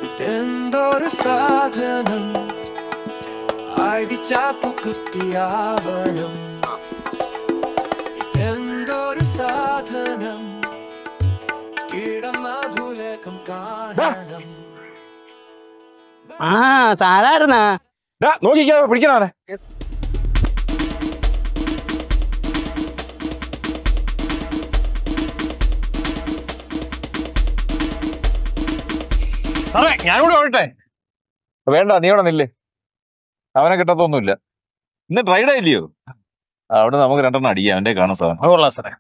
എന്തൊരു സാധനം അടിച്ചാപ്പു കുത്തിയാവണം എന്തൊരു സാധനം കിടന്ന ഭൂലേഖം കാണണം ആ സാരായിരുന്നാ നോക്കിക്കാ പിടിക്കണവനെ സാറേ ഞാനിവിടെ ഓടട്ടെ വേണ്ട നീ ഇവിടെ നില്ലേ അവനെ കിട്ടത്തൊന്നുമില്ല ഇന്ന് ഡ്രൈഡേ ഇല്ലയോ അവിടെ നമുക്ക് രണ്ടെണ്ണം അടിക്കാം അവന്റെ കാണാൻ സാധനം കൊള്ളാം സാറേ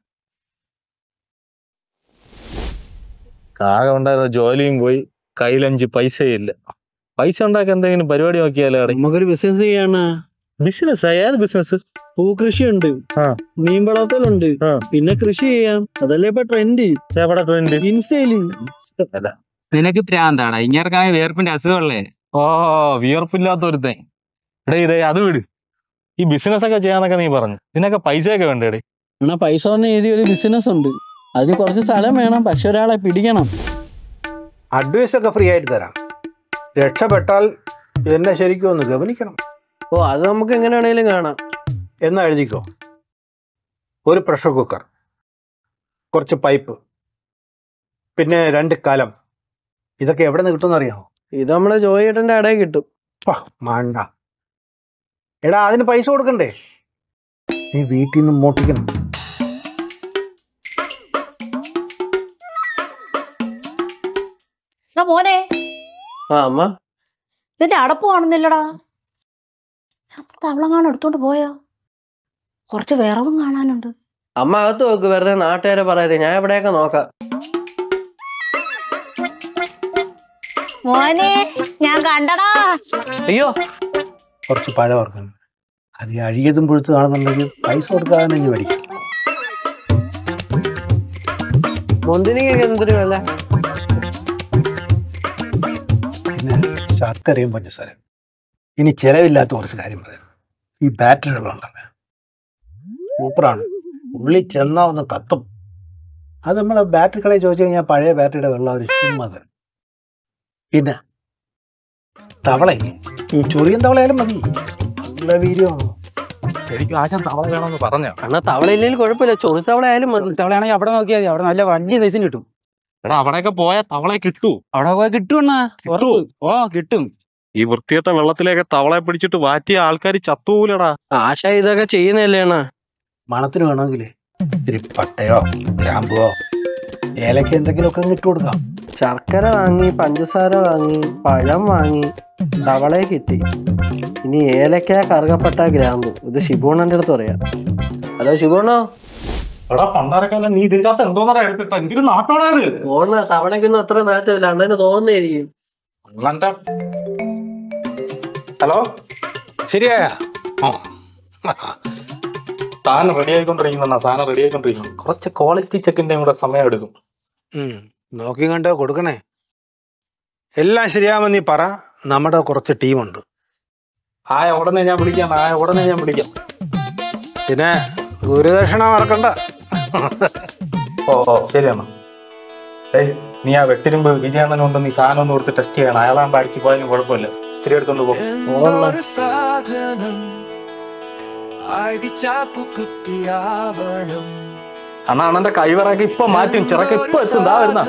കാക ഉണ്ടായിരുന്ന ജോലിയും പോയി കയ്യിലഞ്ച് പൈസയില്ല പൈസ ഉണ്ടാക്കാൻ എന്തെങ്കിലും പരിപാടി നോക്കിയാലോ നമുക്കൊരു ബിസിനസ് ചെയ്യാണ് ബിസിനസ് ഏത് ബിസിനസ് പൂക്കൃഷിയുണ്ട് ആ. മീൻ വളർത്തലുണ്ട് ആ. പിന്നെ കൃഷി ചെയ്യാം അതല്ലേ ഇപ്പൊ ട്രെൻഡ് എവിടെ ട്രെൻഡ് ഇൻസ്റ്റയില് നിനക്ക് പ്രാന്താടാ ഇങ്ങർക്കായ വേർപ്പിന്റെ അസുഖമുള്ളേ ഓ വിയർപ്പില്ലാത്ത ഒരുത്തൻ എടേ ഇതേ അത് വിട് ഈ ബിസിനസ് ഒക്കെ ചെയ്യാന്നൊക്കെ നീ പറഞ്ഞു ഇതിനൊക്കെ പൈസയൊക്കെ വേണ്ടേ എന്നാ പൈസ കൊണ്ട് എഴുതി ഒരു ബിസിനസ് ഉണ്ട് അതിന് കുറച്ച് സ്ഥലം വേണം പക്ഷെ ഒരാളെ പിടിക്കണം അഡ്വൈസ് ഒക്കെ ഫ്രീ ആയിട്ട് തരാം രക്ഷപ്പെട്ടാൽ എന്നെ ശരിക്കും ഒന്ന് ഗവനിക്കണം ഓ അത് നമുക്ക് എങ്ങനെയാണേലും കാണാം എന്നാ എഴുതിക്കോ ഒരു പ്രഷർ കുക്കർ കുറച്ച് പൈപ്പ് പിന്നെ രണ്ട് കലം ഇതൊക്കെ എവിടെ നിന്ന് കിട്ടുമെന്ന് അറിയാമോ ഇത് നമ്മളെ ജോയിയേട്ടന്റെ അടയിൽ കിട്ടും മാണ്ട എടാ അതിന് പൈസ കൊടുക്കണ്ടേ നീ വീട്ടിൽ നിന്ന് മോട്ടിക്കണം എടാ മോനെ ആ അമ്മ ഇതിന്റെ അടപ്പ് കാണുന്നില്ലടാ തവളങ്ങാണ് എടുത്തോണ്ട് പോയോ കുറച്ച് വിറവും കാണാനുണ്ട് അമ്മ അകത്ത് നോക്ക് വെറുതെ നാട്ടുകാരെ പറയാതെ ഞാൻ എവിടെയൊക്കെ നോക്കാം മോനെ ഞാൻ കണ്ടടാ അയ്യോ കുറച്ച് പഴവർഗ്ഗം അത് ഈ അഴുകിയതും പുഴുത്തതാണെന്നുണ്ടെങ്കിൽ പൈസ കൊടുക്കാതെ തന്നെ മേടിക്കും മുന്തിരിക്കൊക്കെ എന്തൊരു വില പിന്നെ ശർക്കരയും പഞ്ചസാരയും ഇനി ചിലവില്ലാത്ത കുറച്ച് കാര്യം പറയാം ഈ ബാറ്ററിയുടെ വെള്ളം സൂപ്പറാണ് ഉള്ളി ചെന്നാ ഒന്ന് കത്തും അത് നമ്മൾ ബാറ്ററി കടയിൽ ചോദിച്ചു കഴിഞ്ഞാൽ പഴയ ബാറ്ററിയുടെ വെള്ളം അവർ ചുമ്മാ തരും പിന്നെ തവള ഈ ചൊറിയൻ തവളയായാലും മതി നല്ല വീര്യമാണ് ശരിക്കും ആശാൻ തവള വേണമെന്ന് പറഞ്ഞോ എന്നാ തവളയില്ലെങ്കിൽ കുഴപ്പമില്ല ചൊറിത്തവള ആയാലും മതി തവളയാണെങ്കിൽ അവിടെ നോക്കിയാൽ മതി അവിടെ നല്ല വണ്ടി സൈസിന് കിട്ടും എടാ അവിടെയൊക്കെ പോയാൽ തവളെ കിട്ടൂ അവിടെ പോയി കിട്ടുമെന്നാ കിട്ടുവോ? ഓ കിട്ടും ഈ വൃത്തിയിട്ട വെള്ളത്തിലേക്ക് തവളെ പിടിച്ചിട്ട് വാറ്റിയ ആൾക്കാർ ചത്തൂലടാ ആശ ഇതൊക്കെ ചെയ്യുന്നല്ലേ അണ്ണാ മണത്തിന് വേണമെങ്കിൽ ഇത്തിരി പട്ടയോ ഗ്രാമ്പുവോ ഏലക്ക എന്തെങ്കിലുമൊക്കെ അങ്ങ് ഇട്ട് കൊടുക്കാം ശർക്കര വാങ്ങി പഞ്ചസാര വാങ്ങി പഴം വാങ്ങി തവളയെ കിട്ടി ഇനി ഏലക്ക കറുകപ്പട്ട ഗ്രാമ്പു ഇത് ഷിബോണന്റെ അടുത്ത് പറയാം ഹലോ ഷിബോണോ എടാ പണ്ടാരക്കാലം നീ ഇതിന്റെ അകത്ത് എന്തോന്നാ എടുത്തിട്ട് എന്തൊരു നാട്ടോടാത് ഓണ തവളയ്ക്കൊന്നും അത്ര നാറ്റമില്ല അണ്ണന് തോന്നുന്നതായിരിക്കും ഹലോ ശരിയായ സാധനം റെഡി ആയിക്കൊണ്ടിരിക്കുന്ന സാധനം റെഡി ആയിക്കൊണ്ടിരിക്കുന്നു കുറച്ച് ക്വാളിറ്റി ചെക്കിന്റെ കൂടെ സമയം എടുക്കും നോക്കി കണ്ട് കൊടുക്കണേ എല്ലാം ശരിയാമെന്ന് നീ പറ നമ്മുടെ കുറച്ച് ടീമുണ്ട് ആയ ഉടനെ ഞാൻ വിളിക്കാം ആയ ഉടനെ ഞാൻ വിളിക്കാം പിന്നെ ഗുരുദക്ഷിണ മറക്കണ്ട ഓ ഓ ശരിയാണ് ഏയ് നീ ആ വെട്ടിരുമ്പ് വിജയാനന്ദൻ കൊണ്ട് നീ സാധനം ഒന്ന് കൊടുത്ത് ടെസ്റ്റ് ചെയ്യണം അയാളാകുമ്പോ അടിച്ചു പോയാലും കുഴപ്പമില്ല ഇത്തിരി എടുത്തോണ്ട് പോകും എന്തൊരു സാധനം അടിച്ചാപ്പു കുത്തിയാവണം അണ്ണാ അണ്ണന്റെ കൈവറൊക്കെ ഇപ്പൊ മാറ്റും ചിറക്ക് ഇപ്പൊ എത്തും ദാ വരുന്ന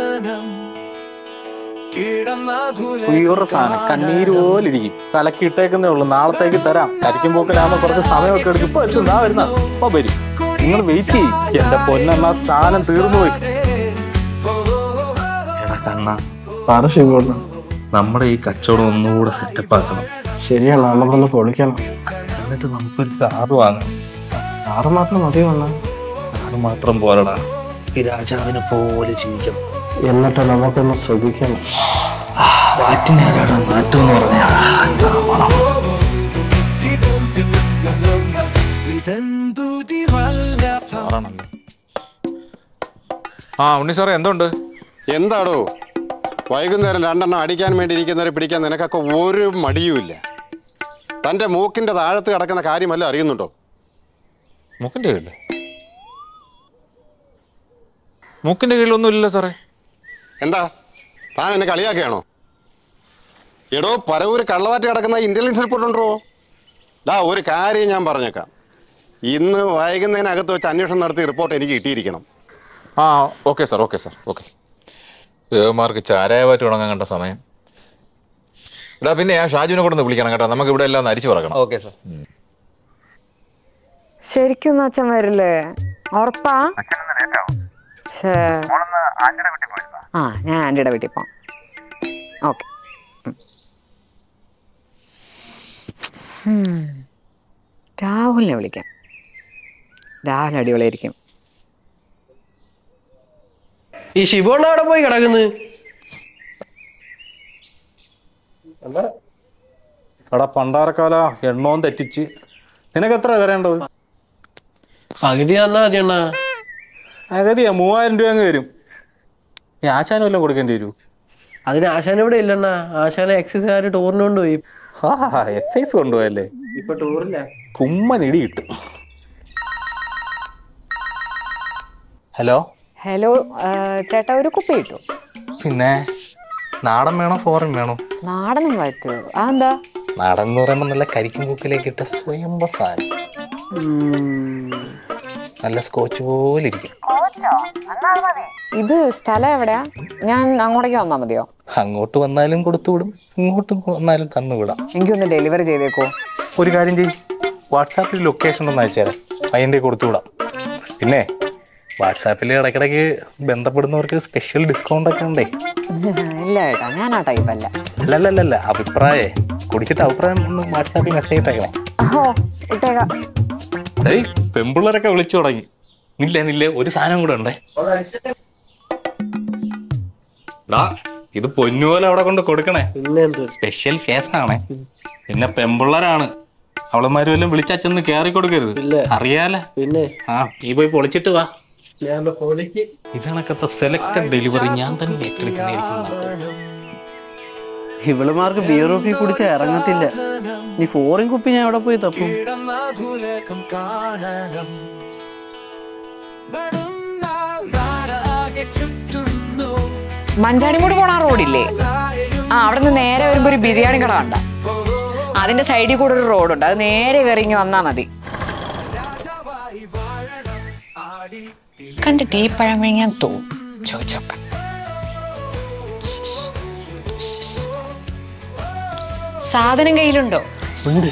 ഉയ്യോറ സാധനം കണ്ണീര് പോലെ ഇരിക്കും തലക്ക് ഇട്ടേക്കുന്നേ ഉള്ളൂ നാളത്തേക്ക് തരാം കരിക്കും പോക്കലാകുമ്പോ കുറച്ച് സമയമൊക്കെ എടുക്കും ഇപ്പൊ എത്തും ദാ വരുന്ന ഇപ്പൊ വരും നിങ്ങൾ വെയിറ്റ് ചെയ്യും എന്റെ പൊന്നെണ്ണ സാധനം തീർന്നു പോയി എടാ കണ്ണ പറ ഷിബോണ നമ്മുടെ ഈ കച്ചവടം ഒന്നുകൂടെ സെറ്റപ്പ് ആക്കണം ശരിയാണ് നമുക്കൊന്ന് പൊളിക്കണം എന്നിട്ട് നമുക്കൊരു കാറ് വാങ്ങാം ആറ് മാത്രം മതി വണ്ണ കാറ് മാത്രം പോരടാ ഈ രാജാവിനെ പോലെ ജീവിക്കണം എന്നിട്ട് നമുക്കൊന്ന് ശ്രദ്ധിക്കണം വാറ്റിനാരാടാ മാറ്റം എന്ന് പറഞ്ഞാ ഇതെന്തു ദിവല്ല ആ ഉണ്ണി സാറേ എന്തുണ്ട് എന്താടോ വൈകുന്നേരം രണ്ടെണ്ണം അടിക്കാൻ വേണ്ടി ഇരിക്കുന്നവരെ പിടിക്കാൻ നിനക്കൊക്കെ ഒരു മടിയുമില്ല തൻ്റെ മൂക്കിൻ്റെ താഴത്ത് കിടക്കുന്ന കാര്യമല്ല അറിയുന്നുണ്ടോ മൂക്കിന്റെ കീഴില് മൂക്കിന്റെ കീഴിലൊന്നും ഇല്ലല്ലോ സാറേ എന്താ താൻ എന്നെ കളിയാക്കുകയാണോ എടോ പരവൂര് കള്ളവാറ്റ് കിടക്കുന്ന ഇന്റലിജൻസ് റിപ്പോർട്ട് ഉണ്ടോ ദാ ഒരു കാര്യം ഞാൻ പറഞ്ഞേക്കാം ഇന്ന് വൈകുന്നതിനകത്ത് വെച്ച് അന്വേഷണം നടത്തി റിപ്പോർട്ട് എനിക്ക് കിട്ടിയിരിക്കണം ആ okay sir okay sir okay ദേവന്മാർക്ക് ചാരായവാറ്റ് തുടങ്ങാൻ കണ്ട സമയം എടാ പിന്നെ ആ ഷാജുവിനെ കൂടെ ഒന്ന് വിളിക്കണം കേട്ടോ നമുക്ക് ഇവിടെ എല്ലാം ഒന്ന് അരിച്ചു പറക്കണം ഓക്കെ സാർ ശരിക്കും ഒന്നും അച്ഛൻ വരില്ലേ ഉറപ്പാ ശ്ശേ. ആ ഞാൻ ആന്റിയുടെ വീട്ടിൽ പോവാം ഓക്കെ രാഹുലിനെ വിളിക്കാം രാഹുൽ അടിപൊളിയായിരിക്കും ഈ ഷിബോണ്ണ അവിടെ പോയി കിടക്കുന്നു എടാ പണ്ടാരക്കാല എണ്ണവും തെറ്റിച്ച് നിനക്ക് എത്ര തരേണ്ടത് പകുതി തന്നാ മതി അണ്ണാ അഗതിയാ മൂവായിരം രൂപ അങ്ങ് വരും ഈ ആശാനും വല്ലതും കൊടുക്കേണ്ടി വരൂ അതിന് ആശാൻ ഇവിടെ ഇല്ലണ്ണ ആശാനെ എക്സസൈസുകാർ ടൂറിന് കൊണ്ടുപോയി ആ എക്സസൈസ് കൊണ്ടുപോയല്ലേ ഇപ്പൊ ടൂറില്ല കുമ്മൻ ഇടി കിട്ടും ഹലോ ഹലോ ചേട്ടാ ഒരു കുപ്പി കിട്ടു പിന്നെ നാടൻ വേണോ ഫോറിൻ വേണോ നാടനും പറ്റുമോ അതെന്താ നാടൻ എന്ന് പറയുമ്പോൾ നല്ല കരിക്കും പൂക്കിലേക്ക് ഇട്ട സ്വയംഭ സാധനം നല്ല സ്കോച്ച് പോലെ ഇരിക്കും ഇത് സ്ഥലം എവിടെയാ ഞാൻ അങ്ങോട്ടേക്ക് വന്നാൽ മതിയോ അങ്ങോട്ട് വന്നാലും കൊടുത്തുവിടും ഇങ്ങോട്ട് വന്നാലും തന്നുവിടാം എനിക്കൊന്ന് ഡെലിവറി ചെയ്തേക്കോ ഒരു കാര്യം ചെയ്യ് വാട്സാപ്പിൽ ലൊക്കേഷൻ ഒന്ന് അയച്ചുതരാം പയ്യൻ്റെ കൊടുത്തുവിടാം പിന്നെ വാട്സാപ്പിൽ ഇടയ്ക്കിടയ്ക്ക് ബന്ധപ്പെടുന്നവർക്ക് സ്പെഷ്യൽ ഡിസ്കൗണ്ട് ഒക്കെ ഉണ്ടേ ഇല്ല ചേട്ടാ ഞാൻ ആ ടൈപ്പ് അല്ല അല്ലല്ലല്ല അഭിപ്രായേ കുടിച്ചിട്ട് അഭിപ്രായം ഒന്ന് വാട്സാപ്പിൽ മെസ്സേജ് ഇട്ടേക്കണേ ഓ ഇട്ടേക്കാം ഏയ് പെമ്പിള്ളേരൊക്കെ വിളിച്ചു തുടങ്ങി നില്ല നില്ല ഒരു സാധനം കൂടെ ഉണ്ടേ ഡാ ഇത് പൊന്നുപോലെ അവിടെ കൊണ്ട് കൊടുക്കണേ പിന്നെന്ത് സ്പെഷ്യൽ കേസാണേ പിന്നെ പെമ്പിള്ളേരാണ് അവളന്മാര് വല്ലതും വിളിച്ചാച്ചെന്ന് കേറി കൊടുക്കരുത് ഇല്ല. അറിയാല പിന്നെ ആ നീ പോയി പൊളിച്ചിട്ട് വാ ഞാൻ പൊളിക്ക് ഇതിനകത്തെ സെലക്ടഡ് ഡെലിവറി ഞാൻ തന്നെ ഏറ്റെടുക്കുന്നതായിരിക്കും ഇവളുമാർക്ക് ബിയർ കുപ്പി കുടിച്ച ഇറങ്ങത്തില്ല നീ ഫോറിൻ കുപ്പി ഞാൻ എവിടെ പോയി തപ്പും കിടന്ന ഭൂലേഖം കാണണം വെടുന്നാളാകെ ചുറ്റുന്നു മഞ്ചാടിമൂട് പോണ ആ റോഡില്ലേ ആ അവിടെ നിന്ന് നേരെ വരുമ്പോ ഒരു ബിരിയാണി കട കണ്ട അതിന്റെ സൈഡിൽ കൂടെ ഒരു റോഡുണ്ട് അത് നേരെ കയറി ഇങ്ങ് വന്നാ മതി കണ്ടിട്ട് ഈ പഴം വിഴുങ്ങാൻ തോന്നും ചോദിച്ചോക്ക സാധനം കയ്യിലുണ്ടോ ഉണ്ട്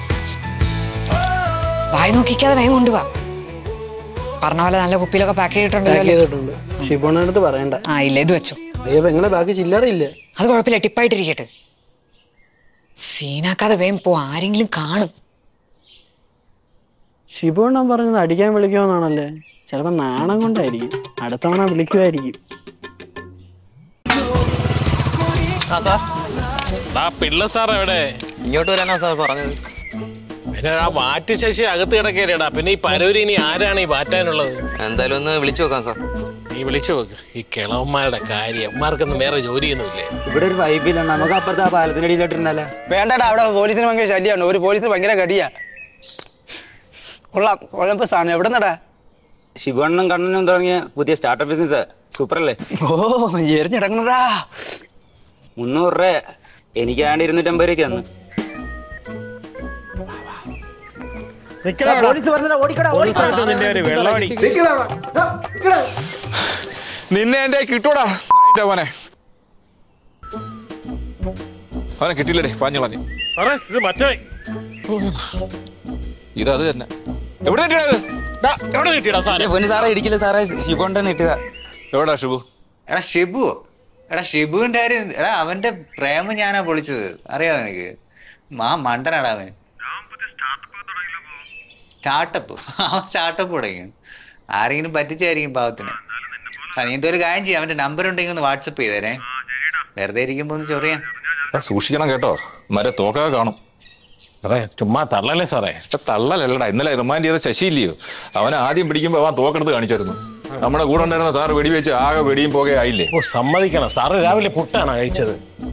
വായി നോക്കിക്കാതെ വേഗം കൊണ്ടുപോവാ പറഞ്ഞ പോലെ നല്ല കുപ്പിയിലൊക്കെ പാക്ക് ചെയ്തിട്ടുണ്ടല്ലോ പാക്ക് അല്ലേ? ചെയ്തിട്ടുണ്ട് ഷിബോണ അടുത്ത് പറയണ്ട ആ ഇല്ല ഇത് വെച്ചോ അയ്യോ പെങ്ങളെ ബാക്കി ചില്ലറയില്ല അത് കുഴപ്പമില്ല ടിപ്പായിട്ടിരിക്കട്ടെ സീനാക്കാതെ വേഗം പോ ആരെങ്കിലും കാണും ഷിബോണ്ണ പറഞ്ഞത് അടിക്കാൻ വിളിക്കുമെന്നാണല്ലേ ചിലപ്പോ നാണം കൊണ്ടായിരിക്കും അടുത്തവണ വിളിക്കുമായിരിക്കും ആ പിള്ള സാർ എവിടെ ഇങ്ങോട്ട് വരാനാ സാർ പറഞ്ഞത് പിന്നെ ആ മാറ്റി ശശി അകത്ത് കിടക്കേടാ പിന്നെ ഈ പരൂരി ഇനി ആരാണ് ഈ മാറ്റാനുള്ളത് എന്തായാലും ഒന്ന് വിളിച്ചു നോക്കാം സാർ നീ വിളിച്ചു നോക്ക് ഈ കിളവന്മാരുടെ കാര്യം അമ്മമാർക്കൊന്നും വേറെ ജോലിയൊന്നുമില്ലേ ഇവിടെ ഒരു വൈബില്ല നമുക്ക് അപ്പുറത്തെ ആ പാലത്തിന്റെ അടിയിലോട്ടിരുന്നല്ലേ വേണ്ടടാ അവിടെ പോലീസിന് ഭയങ്കര ശല്യമാണ് ഒരു പോലീസിന് ഭയങ്കര കടിയാ കൊള്ളാം കുഴപ്പ സ്ഥാനം എവിടെ നടാ ശിവണ്ണനും കണ്ണനും തുടങ്ങിയ പുതിയ സ്റ്റാർട്ടപ്പ് ബിസിനസ് സൂപ്പർ അല്ലേ ഓ എരിഞ്ഞിടങ്ങണടാ മുന്നൂറ് രൂപ എനിക്കാണ്ട് ഇരുന്നൂറ്റമ്പത് രൂപയ്ക്ക് തന്നു പോലീസ് പറഞ്ഞാ ഓടിക്കടാ ഓടിക്കടാ നിന്റെ ഒരു വെള്ളമടി നിന്നെ എന്റെ കിട്ടൂടാ നായിന്റെ മോനെ അവനെ കിട്ടിയില്ലടേ പാഞ്ഞുളഞ്ഞ് സാറേ ഇത് മറ്റേ ഇത് അത് തന്നെ എവിടെ കിട്ടിയത് ഡാ, എവിടെ കിട്ടിയടാ സാധനം പൊന്നു സാറേ ഇടിക്കില്ല സാറേ ശിവണ്ണൻ ഇട്ടതാ എവിടാ ഷിബു എടാ ഷിബു എടാ ഷിബുവിന്റെ കാര്യം എടാ അവന്റെ പ്രേമം ഞാനാ പൊളിച്ചത് അറിയാമോ നിനക്ക് മാ മണ്ടനാടാ അവൻ സ്റ്റാർട്ടപ്പ് അവൻ സ്റ്റാർട്ടപ്പ് തുടങ്ങി ആരെങ്കിലും പറ്റിച്ചായിരിക്കും പാവത്തിന് ആ, നീ എന്തൊരു കാര്യം ചെയ്യും അവന്റെ നമ്പർ ഉണ്ടെങ്കിൽ ഒന്ന് വാട്സപ്പ് ചെയ്തേരെ വെറുതെ ഇരിക്കുമ്പോ ഒന്ന് ചൊറിയാം എടാ, സൂക്ഷിക്കണം കേട്ടോ മരെ തോക്കൊക്കെ കാണും സാറേ ചുമ്മാ തള്ളല്ലേ സാറേ പക്ഷെ തള്ളലല്ലടാ ഇന്നലെ റിമാൻഡ് ചെയ്ത ശശി ഇല്ലയോ അവനെ ആദ്യം പിടിക്കുമ്പോ അവൻ തോക്കെടുത്ത് കാണിച്ചായിരുന്നു നമ്മുടെ കൂടെ ഉണ്ടായിരുന്ന സാറ് വെടിവെച്ച് ആകെ വെടിയും പോകെ ആയില്ലേ ഓ സമ്മതിക്കണം സാറ് രാവിലെ പുട്ടാണ് കഴിച്ചത്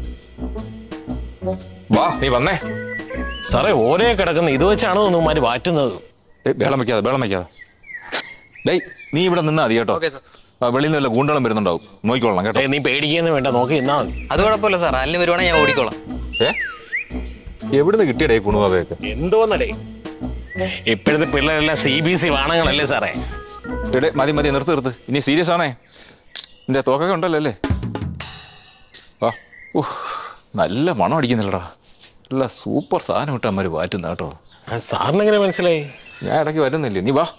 വാ നീ വന്നേ സാറേ ഓരോ കിടക്കുന്ന ഇത് വെച്ചാണോ ഒന്നുമാര് മാറ്റുന്നത് ഏയ്, ബഹളം വെക്കാതെ ബഹളം വെക്കാതെ ഡേയ് നീ ഇവിടെ നിന്നാ മതി കേട്ടോ ആ, വെളിയിൽ നിന്ന് വല്ല ഗൂണ്ടളം വരുന്നുണ്ടാവും നോക്കിക്കൊള്ളണം കേട്ടോ ഏ, നീ പേടിക്കുന്നു വേണ്ട നോക്കി നിന്നാ മതി അത് കുഴപ്പമില്ല സാർ അല്ലെ വരുവാണെങ്കിൽ ഞാൻ ഓടിക്കോളാം ഏ എവിടുന്ന് കിട്ടിയടേ കുണുവാവയൊക്കെ എന്തോന്നടേ ഇപ്പോഴത്തെ പിള്ളേരെല്ലാം സി ബി സി വാണങ്ങളല്ലേ സാറേ എടേ മതി മതി നിർത്ത് നിർത്ത് ഇനി സീരിയസ് ആണേ നിന്റെ തോക്കൊക്കെ ഉണ്ടല്ലോ അല്ലേ ആ ഉഹ്, നല്ല മണം അടിക്കുന്നില്ലടാ നല്ല സൂപ്പർ സാധനം ഇട്ട് അമ്മര് വാറ്റുന്ന കേട്ടോ സാറിന് എങ്ങനെ മനസ്സിലായി ഞാൻ ഇടയ്ക്ക് വരുന്നില്ലേ നീ വാ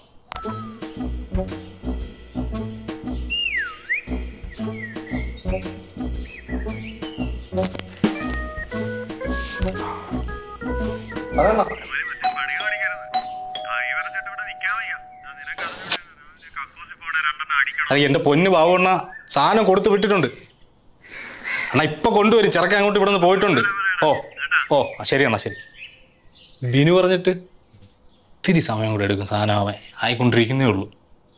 അത് എന്റെ പൊന്ന് പാവണ്ണ സാധനം കൊടുത്തു വിട്ടിട്ടുണ്ട് അണ്ണാ ഇപ്പൊ കൊണ്ടുവരും ചെറുക്കൻ അങ്ങോട്ട് ഇവിടെ നിന്ന് പോയിട്ടുണ്ട് ഓ ഓ ആ, ശരി അണ്ണാ ശരി ബിനു പറഞ്ഞിട്ട് ഇത്തിരി സമയം കൂടെ എടുക്കും സാധനം അവൻ ആയിക്കൊണ്ടിരിക്കുന്നേ ഉള്ളൂ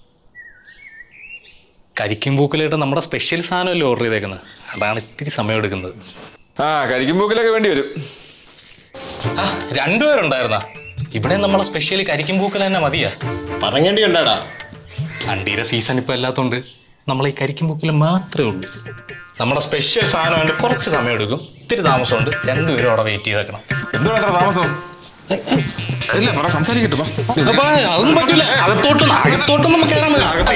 കരിക്കും പൂക്കലായിട്ട് നമ്മുടെ സ്പെഷ്യൽ സാധനമല്ലേ ഓർഡർ ചെയ്തേക്കുന്നത് അതാണ് ഇത്തിരി സമയം എടുക്കുന്നത് ആ കരിക്കുമ്പോക്കിലൊക്കെ വേണ്ടി വരും ആ രണ്ടുപേരുണ്ടായിരുന്നാ ഇവിടെ നമ്മളെ സ്പെഷ്യൽ കരിക്കും പൂക്കൽ തന്നെ മതിയാ പറങ്ങേണ്ടി ഉണ്ടാടാ അണ്ടിയുടെ സീസൺ ഇപ്പൊ അല്ലാത്തോണ്ട് നമ്മൾ ഈ കരിക്കും പൂക്കൽ മാത്രമേ ഉള്ളൂ നമ്മുടെ സ്പെഷ്യൽ സാധനമായിട്ട് കുറച്ച് സമയം എടുക്കും ഇത്തിരി താമസമുണ്ട് രണ്ടുപേരും അവിടെ വെയിറ്റ് ചെയ്തേക്കണം എന്തുവാ അത്ര താമസം ഇല്ല പറ സംസാരിക്കട്ടെ വാ. അപ്പൊ അതൊന്നും പറ്റില്ല അകത്തോട്ട് അകത്തോട്ട് നമുക്ക് കയറാൻ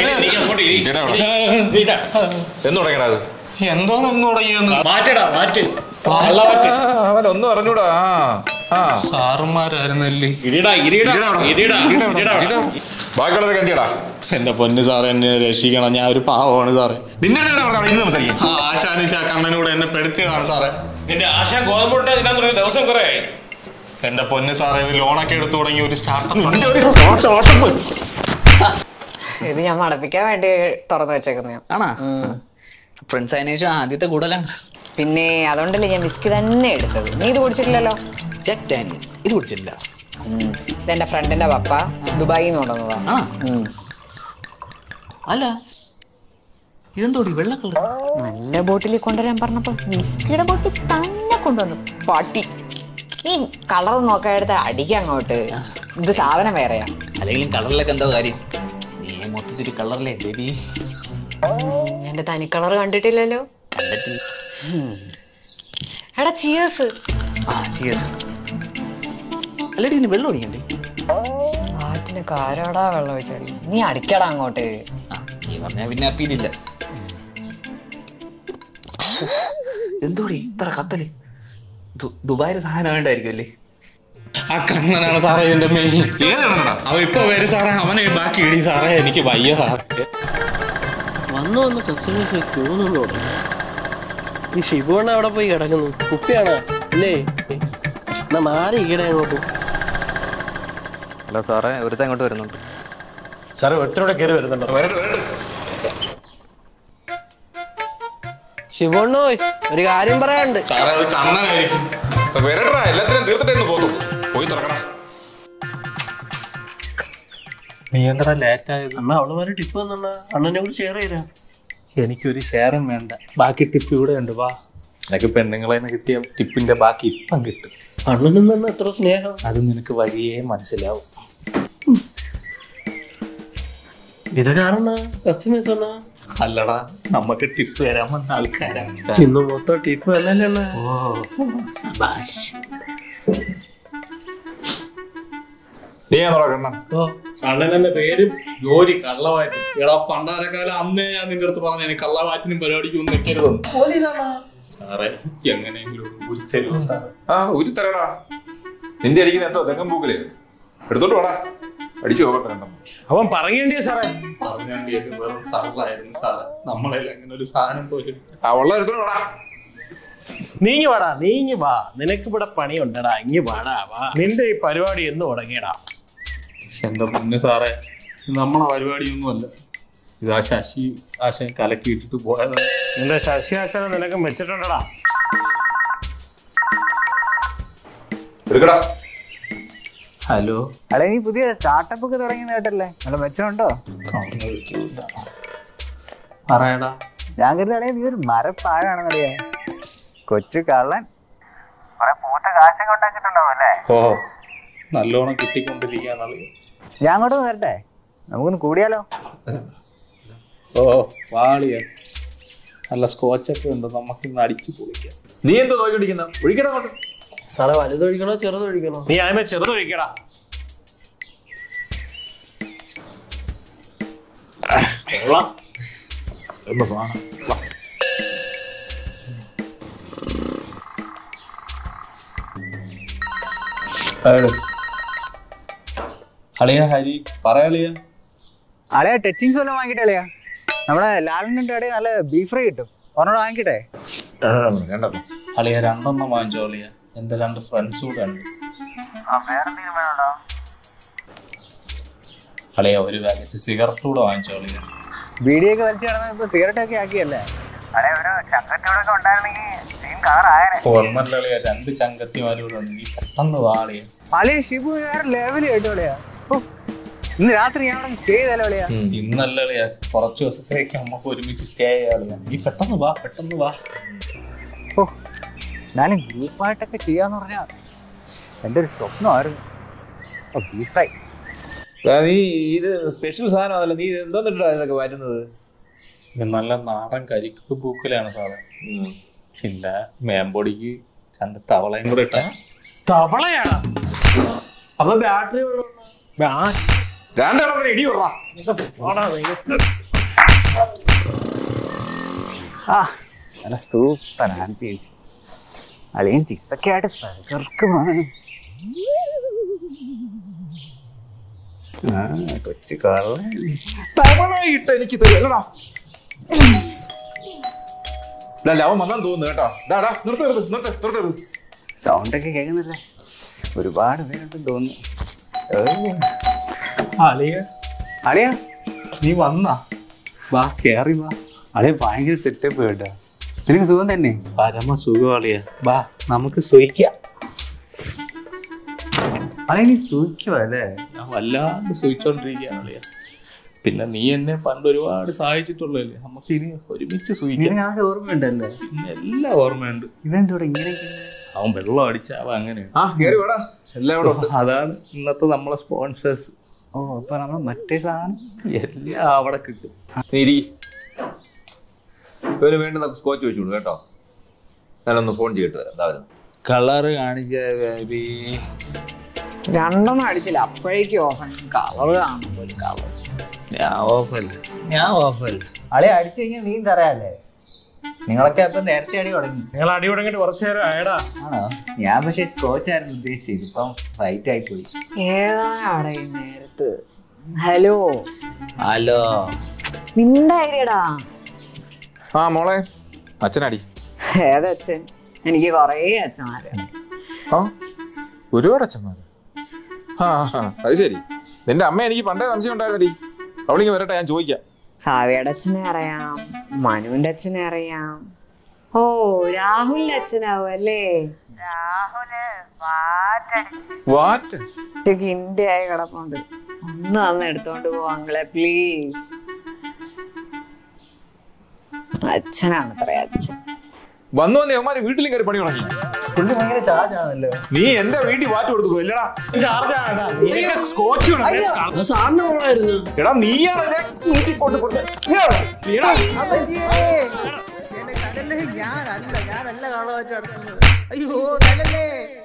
ചേട്ടാ, എന്ന് തുടങ്ങിയടാ അത് എന്തോന്ന് തുടങ്ങിയെന്ന് മാറ്റടാ മാറ്റ് അവൻ ഒന്നും അറിഞ്ഞൂടാ ആ ആ സാറുമാരായിരുന്നല്ലേ ഇരിടാ ഇരിടാ ഇരിടാ ഇരിടാ ബാക്കിയുള്ളവരൊക്കെ എന്തിയടാ എന്റെ പൊന്ന് സാറേ എന്നെ രക്ഷിക്കണം ഞാൻ ഒരു പാവമാണ് സാറേ നിന്നെ ഇന്ന് സംസാരിക്കും ആ ആശാനും ഷാ കണ്ണനൂടെ എന്നെ പെടുത്തിയതാണ് സാറേ നിന്റെ ആശ ഗോതമ്പോട്ട് ഇതിനാൻ തുടങ്ങി ദിവസം കുറെ ആയി എന്റെ പൊന്ന് സാറേ ഇത് ലോണൊക്കെ എടുത്തു തുടങ്ങി ഒരു സ്റ്റാർട്ടപ്പ് ഇത് ഞാൻ മടപ്പിക്കാൻ വേണ്ടി തുറന്നു വെച്ചേക്കുന്ന ആണാ ഫ്രണ്ട്സ് അതിനു ശേഷം ആദ്യത്തെ കൂടുതലാണ് പിന്നെ അതുകൊണ്ടല്ലേ ഞാൻ വിസ്കി തന്നെ എടുത്തത് നീ ഇത് കുടിച്ചിട്ടില്ലല്ലോ ജാക്ക് ഡാനിയൽ ഇത് കുടിച്ചില്ല ഉം. ഇതെന്റെ ഫ്രണ്ടിന്റെ പപ്പ ദുബായിൽ നിന്ന് കൊണ്ടുവന്നതാ ആ അല്ല ഇതെന്തോടി വെള്ള കളർ നല്ല ബോട്ടിൽ കൊണ്ടുവരാൻ പറഞ്ഞപ്പോ വിസ്കിയുടെ ബോട്ടിൽ തന്നെ കൊണ്ടുവന്നു പാട്ടി നീ കളർ നോക്കാൻ എടുത്ത അടിക്കാം അങ്ങോട്ട് ഇത് സാധനം വേറെയാ അല്ലെങ്കിലും കളറിലൊക്കെ എന്തോ കാര്യം നീ മൊത്തത്തിൽ കളറിലേ ബേബി എന്റെ തനി കളർ കണ്ടിട്ടില്ലല്ലോ കണ്ടിട്ടില്ല എടാ ചിയേഴ്സ് ആ ചിയേഴ്സ് അല്ലടി ഇതിന് വെള്ളം ഒഴിക്കണ്ടേ ആറ്റിന് കാരാടാ വെള്ളം ഒഴിച്ചടി നീ അടിക്കടാ അങ്ങോട്ട് ആ നീ പറഞ്ഞാ പിന്നെ അപ്പീലില്ല എന്തോടി ഇത്ര കത്തല് ദു- ദുബായിലെ സാധനം വേണ്ടായിരിക്കും അല്ലേ ആ കണ്ണനാണ് സാറേ ഇതിന്റെ മെയിൻ അവ ഇപ്പൊ വരും സാറേ അവനെ ബാക്കി ഇടി സാറേ എനിക്ക് വയ്യ സാറേ വന്നു വന്ന് കസ്റ്റമേഴ്സ് ക്യൂ നിന്ന് തുടങ്ങി ഈ ഷിബുണ്ണ അവിടെ പോയി കിടക്കുന്നു കുപ്പിയാണോ അല്ലേ എന്നാ മാറി ഈടെ അങ്ങോട്ട് അല്ല സാറേ ഒരുത്തൻ അങ്ങോട്ട് വരുന്നുണ്ട് സാറേ ഒരുത്തനോടെ കയറി വരുന്നുണ്ടോ ഷിബുണ്ണോയ് ഒരു കാര്യം പറയാനുണ്ട് സാറേ അത് കണ്ണനായിരിക്കും വരട്ടാ എല്ലാത്തിനും തീർത്തിട്ടേ ഒന്ന് പോകും പോയി തുറക്കടാ നീ എന്താ ലേറ്റ് ആയത് അണ്ണാ അവള് വരെ ടിപ്പ് തന്നാ അണ്ണനെ കൂടി ഷെയർ ചെയ്താ എനിക്കൊരു ഷെയറും വേണ്ട ബാക്കി ടിപ്പ് ഇവിടെ ഉണ്ട് വാ നിനക്ക് പെണ്ണുങ്ങളെ നിന്ന് കിട്ടിയ ടിപ്പിന്റെ ബാക്കി ഇപ്പം കിട്ടും അണ്ണനും തന്നെ എത്ര സ്നേഹം അത് നിനക്ക് വഴിയേ മനസ്സിലാവും ഇത് കാരണം കസ്റ്റമേഴ്സ് അണ്ണാ അല്ലടാ നമുക്ക് ടിപ്പ് തരാൻ വന്ന ആൾക്കാരാ ഇന്ന് മൊത്തം ടിപ്പ് തന്നല്ലേ അണ്ണാ ഓ സബാഷ് നീ ആണോടാ കണ്ണൻ ഓ കണ്ണൻ എന്ന പേരും ജോലി കള്ളമായിട്ട് എടാ പണ്ടാരക്കാലം അന്നേ ഞാൻ നിന്റെ അടുത്ത് പറഞ്ഞു കള്ളവാറ്റിനും പരിപാടിക്കും ഒന്നും നിൽക്കരുതെന്ന് സാറേ എങ്ങനെയെങ്കിലും ഒരു തരുമോ സാറേ ആ ഒരു തരടാ നിന്റെ അടിക്കുന്ന എന്തോ തെങ്ങൻ പൂക്കില് എടുത്തോണ്ട് വാടാ അടിച്ചു പോകട്ടെ രണ്ടെണ്ണം അവൻ പറയേണ്ടിയ സാറേ പറഞ്ഞാണ്ടിയൊക്കെ വെറും തള്ളായിരുന്നു സാറേ നമ്മളെല്ലാം അങ്ങനെ ഒരു സാധനം പോലും ആ ഉള്ള എടുത്തോണ്ട് വാടാ നീങ്ങി വാടാ നീങ്ങി വാ നിനക്ക് ഇവിടെ പണിയുണ്ടടാ ഇങ്ങി വാടാ വാ നിന്റെ ഈ പരിപാടി എന്ന് തുടങ്ങിയടാ എന്റെ മുന്നേ സാറേ ഇത് നമ്മളെ പരിപാടിയൊന്നുമല്ല ഇത് ആ ശശി ആശൻ കലക്കിയിട്ടിട്ട് പോയതാണ് നിന്റെ ശശിയാശനം നിനക്ക് വെച്ചിട്ടുണ്ടടാ എടുക്കടാ ഹലോ അളെ നീ പുതിയ സ്റ്റാർട്ടപ്പ് ഒക്കെ തുടങ്ങി കേട്ടല്ലേ നല്ല മെച്ചമുണ്ടോ പറയടാ ഞാൻ കരുതടേ നീ ഒരു മരപ്പാഴാണെന്നറിയാ കൊച്ചു കള്ളൻ കുറെ പൂത്ത കാശൊക്കെ ഉണ്ടാക്കിയിട്ടുണ്ടാവും അല്ലേ ഓ നല്ലോണം കിട്ടിക്കൊണ്ടിരിക്കുകയാണല്ലോ ഞാൻ അങ്ങോട്ട് വരട്ടെ നമുക്കൊന്ന് കൂടിയാലോ ഓ വാളിയ നല്ല സ്കോച്ചൊക്കെ ഉണ്ട് നമുക്കിന്ന് അടിച്ചു പൊളിക്കാം നീ എന്തോ നോക്കിക്കൊണ്ടിരിക്കുന്ന ഒഴിക്കടാ അങ്ങോട്ട് സാറേ വലുതൊഴിക്കണോ ചെറുതൊഴിക്കണോ നീ ആദ്യമേ ചെറുതൊഴിക്കടാ കൊള്ളാം എന്താ സാധനം അളിയ ഹരി പറയാളിയ അളയാ ടച്ചിങ്സ് വല്ലതും വാങ്ങിട്ടെ അളിയാ നമ്മുടെ ലാലിന്റെ കടയിൽ നല്ല ബീഫ് ഫ്രൈ കിട്ടും ഒരെണ്ണം വാങ്ങിക്കട്ടെ രണ്ടെണ്ണം അളിയ രണ്ടെണ്ണം വാങ്ങിച്ചോ അളിയ എന്റെ രണ്ട് ഫ്രണ്ട്സ് കൂടെ ഉണ്ട് അളിയ ഒരു പാക്കറ്റ് സിഗരറ്റ് കൂടെ വാങ്ങിച്ചോ അളിയ ബീഡിയൊക്കെ വലിച്ചു കിടന്ന ഇപ്പൊ സിഗരറ്റ് ഒക്കെ ആക്കിയല്ലേ ഓർമ്മല്ല അളിയ രണ്ട് ചങ്കത്തിമാരും കൂടെ ഉണ്ടെങ്കിൽ പെട്ടെന്ന് വാ അളിയ അളിയ ഷിബു വേറെ ലെവൽ കേട്ടോ അളിയാ ഓ, ഇന്ന് രാത്രി ഞാൻ അവിടെ സ്റ്റേ ചെയ്താലോ അളിയാ ഇന്നല്ല അളിയ കുറച്ച് ദിവസത്തേക്ക് നമുക്ക് ഒരുമിച്ച് സ്റ്റേ ചെയ്യാം അളിയ നീ പെട്ടെന്ന് വാ പെട്ടെന്ന് വാ ഓ ഞാനും ഗ്രൂപ്പായിട്ടൊക്കെ ചെയ്യാന്ന് പറഞ്ഞാ എൻ്റെ ഒരു സ്വപ്നമായിരുന്നു ഓ ബീഫ് ഫ്രൈ നീ ഇത് സ്പെഷ്യൽ സാധനമാണല്ലോ നീ എന്തോന്നിട്ടാ ഇതൊക്കെ വരുന്നത് ഇത് നല്ല നാടൻ കരിക്ക് പൂക്കലാണ് സാറേ പിന്നെ മേമ്പൊടിക്ക് രണ്ട് തവളയും കൂടെ ഇട്ടാ തവളയാടാ അപ്പൊ ബാറ്ററി രണ്ടെണ്ണത്തിന് ഇടി വിടറാ ആ നല്ല സൂപ്പർ ആംബിയൻസ് അളിയൻ ചിക്സ് ഒക്കെ ആയിട്ട് ചെറുക്കമാണ് ആ കൊച്ചു കള്ള തവളയിട്ട് എനിക്ക് തരുമല്ലടാ അവൻ വന്നാൻ തോന്നുന്നു കേട്ടോ ഡാടാ നിർത്ത് നിർത്ത് നിർത്ത് നിർത്ത് നിർത്ത് സൗണ്ട് ഒക്കെ കേൾക്കുന്നില്ലേ ഒരുപാട് പേരുണ്ടെന്ന് തോന്നുന്നു അളിയ അളിയ നീ വന്നാ വാ കേറി വാ അളിയ ഭയങ്കര സെറ്റപ്പ് കേട്ടോ നിനക്ക് സുഖം തന്നെ പരമ സുഖമാളിയ വാ നമുക്ക് സുഖിക്കാം അളിയ നീ സുഖിക്കുവാ അല്ലേ ഞാൻ വല്ലാണ്ട് സുഖിച്ചോണ്ടിരിക്കുകയാണ് അളിയ പിന്നെ നീ എന്നെ പണ്ട് ഒരുപാട് സഹായിച്ചിട്ടുള്ളതല്ലേ നമുക്ക് ഇനി ഒരുമിച്ച് സുഖിക്കാം നിനക്ക് ആകെ ഓർമ്മയുണ്ടല്ലേ പിന്നെ എല്ലാം ഓർമ്മയുണ്ട് ഇതെന്തോടെ ഇങ്ങനെയൊക്കെ അവൻ വെള്ളം അടിച്ചാവ അങ്ങനെ ആ കേറി വേടാ എല്ലാം ഇവിടെ ഉണ്ട് അതാണ് ഇന്നത്തെ നമ്മളെ സ്പോൺസേഴ്സ് ഓ അപ്പൊ നമ്മൾ മറ്റേ സാധനം എല്ലാം അവിടെ കിട്ടും നീ ഇരി. ഇവന് വേണ്ടുന്ന സ്കോച്ച് വെച്ചു കൊടുക്കും കേട്ടോ ഞാനൊന്ന് ഫോൺ ചെയ്തിട്ട് വരാം എന്താ വരുന്നത് കളറ് കാണിച്ച ബേബി രണ്ടെണ്ണം അടിച്ചില്ല അപ്പോഴേക്കും ഓഫൻ കളർ കാണുമ്പോൾ ഒരു കളർ ഞാൻ ഓഫല്ല ഞാൻ ഓഫല്ല അളിയ അടിച്ചു കഴിഞ്ഞാൽ നീ തരാല്ലേ നിങ്ങളൊക്കെ അപ്പൊ നേരത്തെ അടി തുടങ്ങി നിങ്ങൾ അടി തുടങ്ങിയിട്ട് കുറച്ചു നേരം ആയടാ ആണോ ഞാൻ പക്ഷേ സ്കോച്ച് ആയിരുന്നു ഉദ്ദേശിച്ചത് ഇപ്പം ഫൈറ്റ് ആയി പോയി ഏതാനാണ് ഈ നേരത്ത് ഹലോ ഹലോ നിന്റെ ഐഡിയടാ ആ മോളെ അച്ഛനടി ഏതച്ഛൻ എനിക്ക് കൊറേ അച്ഛന്മാര് ആ ഒരുപാട് അച്ഛന്മാര് ആ ആ, അത് ശരി നിന്റെ അമ്മ എനിക്ക് പണ്ടേ സംശയം ഉണ്ടായിരുന്നടി അവളിങ്ങ് വരട്ടെ ഞാൻ ചോദിക്കാം ഭാവിയുടെ അച്ഛനെ അറിയാം മനുവിന്റെ അച്ഛനെ അറിയാം ഓ രാഹുലിന്റെ അച്ഛനാവും അല്ലേ വാറ്റ് ഉച്ചക്ക് ഇന്ത്യയായി കിടപ്പുണ്ട് ഒന്ന് വന്ന് എടുത്തോണ്ട് പോവാങ്ങളെ പ്ലീസ് അച്ഛനാണ് അത്ര അച്ഛൻ വന്നു വന്ന് അവന്മാര് വീട്ടിലും കയറി പണി തുടങ്ങി പുള്ളി ഭയങ്കര ചാർജ് ആണല്ലോ നീ എന്റെ വീട്ടിൽ വാറ്റ് കൊടുത്തു ഇല്ലടാ ചാർജാണ് നിനക്ക് സ്കോച്ച് വേണം സാറിന് പോണായിരുന്നു എടാ നീയാണ് ഇതിനെ കൂട്ടിക്കൊണ്ട് കൊടുത്തത് ഞാനല്ല ഞാനല്ല ഞാനല്ല കള വെച്ച് നടത്തുന്നത് അയ്യോ തലല്ലേ